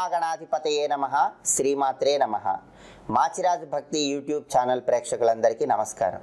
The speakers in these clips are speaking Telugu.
మహాగణాధిపతయే నమ శ్రీమాత్రే నమ మాచిరాజు భక్తి యూట్యూబ్ ఛానల్ ప్రేక్షకులందరికీ నమస్కారం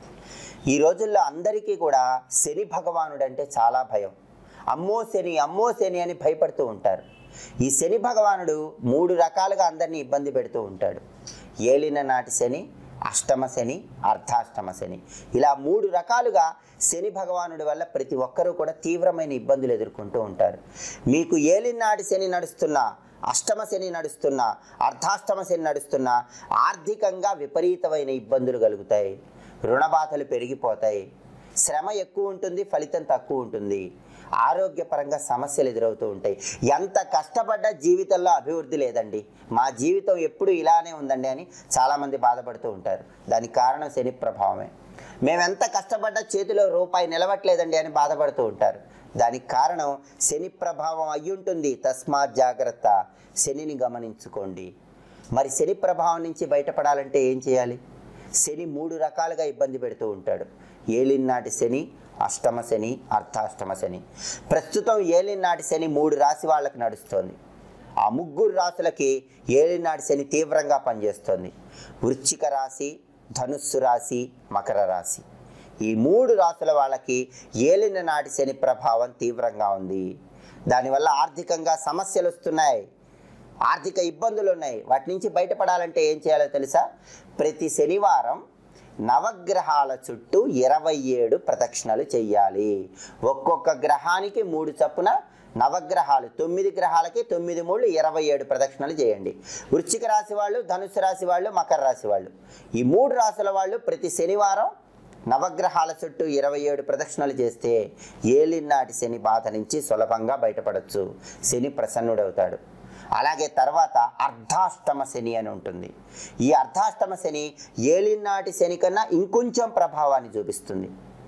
ఈ రోజుల్లో అందరికీ కూడా శని భగవానుడు అంటే చాలా భయం అమ్మో శని అమ్మో శని అని భయపడుతూ ఉంటారు ఈ శని భగవానుడు మూడు రకాలుగా అందరినీ ఇబ్బంది పెడుతూ ఉంటాడు ఏలిన నాటి శని అష్టమ శని అర్ధాష్టమ శని ఇలా మూడు రకాలుగా శని భగవానుడి వల్ల ప్రతి ఒక్కరూ కూడా తీవ్రమైన ఇబ్బందులు ఎదుర్కొంటూ ఉంటారు మీకు ఏలినాటి శని నడుస్తున్నా అష్టమ శని నడుస్తున్నా అర్ధాష్టమ శని నడుస్తున్నా ఆర్థికంగా విపరీతమైన ఇబ్బందులు కలుగుతాయి రుణబాధలు పెరిగిపోతాయి శ్రమ ఎక్కువ ఉంటుంది ఫలితం తక్కువ ఉంటుంది ఆరోగ్యపరంగా సమస్యలు ఎదురవుతూ ఉంటాయి ఎంత కష్టపడ్డా జీవితంలో అభివృద్ధి లేదండి మా జీవితం ఎప్పుడు ఇలానే ఉందండి అని చాలామంది బాధపడుతూ ఉంటారు దానికి కారణం శని ప్రభావమే మేము ఎంత కష్టపడ్డా చేతిలో రూపాయి నిలవట్లేదండి అని బాధపడుతూ ఉంటారు దానికి కారణం శని ప్రభావం అయ్యుంటుంది తస్మాత్ జాగ్రత్త శనిని గమనించుకోండి మరి శని ప్రభావం నుంచి బయటపడాలంటే ఏం చేయాలి శని మూడు రకాలుగా ఇబ్బంది పెడుతూ ఉంటాడు ఏలినాటి శని అష్టమ శని అర్ధాష్టమ శని ప్రస్తుతం ఏలినాటి శని మూడు రాశి వాళ్ళకి నడుస్తోంది ఆ ముగ్గురు రాశులకి ఏలినాటి శని తీవ్రంగా పనిచేస్తోంది వృశ్చిక రాశి ధనుస్సు రాశి మకర రాశి ఈ మూడు రాశుల వాళ్ళకి ఏలిన నాటి శని ప్రభావం తీవ్రంగా ఉంది దానివల్ల ఆర్థికంగా సమస్యలు వస్తున్నాయి ఆర్థిక ఇబ్బందులు ఉన్నాయి వాటి నుంచి బయటపడాలంటే ఏం చేయాలో తెలుసా ప్రతి శనివారం నవగ్రహాల చుట్టూ ఇరవై ఏడు ప్రదక్షిణలు చెయ్యాలి ఒక్కొక్క గ్రహానికి మూడు చప్పున నవగ్రహాలు తొమ్మిది గ్రహాలకి తొమ్మిది మూడు ఇరవై ఏడు ప్రదక్షిణలు చేయండి వృశ్చిక రాశి వాళ్ళు ధనుసు రాశి వాళ్ళు మకర రాశి వాళ్ళు ఈ మూడు రాశుల వాళ్ళు ప్రతి శనివారం నవగ్రహాల చుట్టూ ఇరవై ఏడు ప్రదక్షిణలు చేస్తే ఏలినాటి శని బాధ నుంచి సులభంగా బయటపడవచ్చు శని ప్రసన్నుడవుతాడు అలాగే తర్వాత అర్ధాష్టమ శని అని ఉంటుంది ఈ అర్ధాష్టమ శని ఏలినాటి శని కన్నా ఇంకొంచెం ప్రభావాన్ని చూపిస్తుంది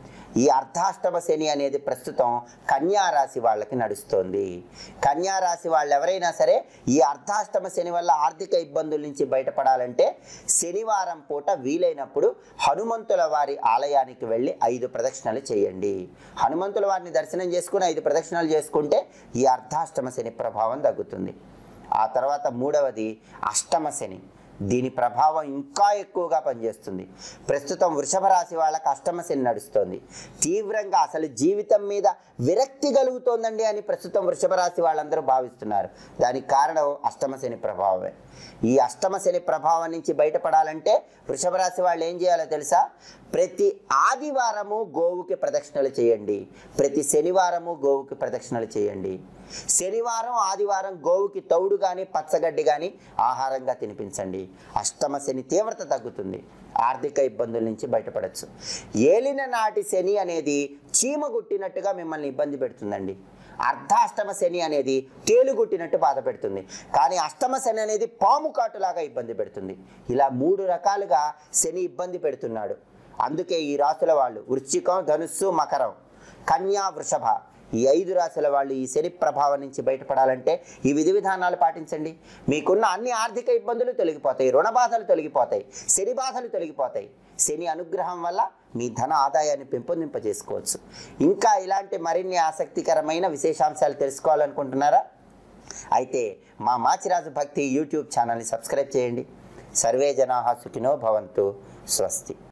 ఈ అర్ధాష్టమ శని అనేది ప్రస్తుతం కన్యా రాశి వాళ్ళకి నడుస్తోంది కన్యా రాశి వాళ్ళు ఎవరైనా సరే ఈ అర్ధాష్టమ శని వల్ల ఆర్థిక ఇబ్బందుల నుంచి బయటపడాలంటే శనివారం పూట వీలైనప్పుడు హనుమంతుల వారి ఆలయానికి వెళ్ళి ఐదు ప్రదక్షిణలు చేయండి హనుమంతుల వారిని దర్శనం చేసుకుని ఐదు ప్రదక్షిణలు చేసుకుంటే ఈ అర్ధాష్టమ శని ప్రభావం తగ్గుతుంది ఆ తర్వాత మూడవది అష్టమ శని దీని ప్రభావం ఇంకా ఎక్కువగా పనిచేస్తుంది ప్రస్తుతం వృషభ రాశి వాళ్ళకి అష్టమ శని నడుస్తోంది తీవ్రంగా అసలు జీవితం మీద విరక్తి కలుగుతోందండి అని ప్రస్తుతం వృషభ రాశి వాళ్ళందరూ భావిస్తున్నారు దానికి కారణం అష్టమ శని ప్రభావమే ఈ అష్టమ శని ప్రభావం నుంచి బయటపడాలంటే వృషభ రాశి వాళ్ళు ఏం చేయాలో తెలుసా ప్రతి ఆదివారము గోవుకి ప్రదక్షిణలు చేయండి ప్రతి శనివారము గోవుకి ప్రదక్షిణలు చేయండి శనివారం ఆదివారం గోవుకి తౌడు కానీ పచ్చగడ్డి కానీ ఆహారంగా తినిపించండి అష్టమ శని తీవ్రత తగ్గుతుంది ఆర్థిక ఇబ్బందుల నుంచి బయటపడచ్చు ఏలిన నాటి శని అనేది చీమ గుట్టినట్టుగా మిమ్మల్ని ఇబ్బంది పెడుతుందండి అర్ధాష్టమ శని అనేది తేలుగుట్టినట్టు బాధ పెడుతుంది కానీ అష్టమ శని అనేది పాము కాటులాగా ఇబ్బంది పెడుతుంది ఇలా మూడు రకాలుగా శని ఇబ్బంది పెడుతున్నాడు అందుకే ఈ రాశుల వాళ్ళు వృశ్చికం ధనుస్సు మకరం కన్యా వృషభ ఈ ఐదు రాశుల వాళ్ళు ఈ శని ప్రభావం నుంచి బయటపడాలంటే ఈ విధి విధానాలు పాటించండి మీకున్న అన్ని ఆర్థిక ఇబ్బందులు తొలగిపోతాయి రుణ బాధలు తొలగిపోతాయి శని బాధలు తొలగిపోతాయి శని అనుగ్రహం వల్ల మీ ధన ఆదాయాన్ని పెంపొందింపజేసుకోవచ్చు ఇంకా ఇలాంటి మరిన్ని ఆసక్తికరమైన విశేషాంశాలు తెలుసుకోవాలనుకుంటున్నారా అయితే మా మాచిరాజు భక్తి యూట్యూబ్ ఛానల్ని సబ్స్క్రైబ్ చేయండి సర్వే జనా సుఖినో భవంతు స్వస్తి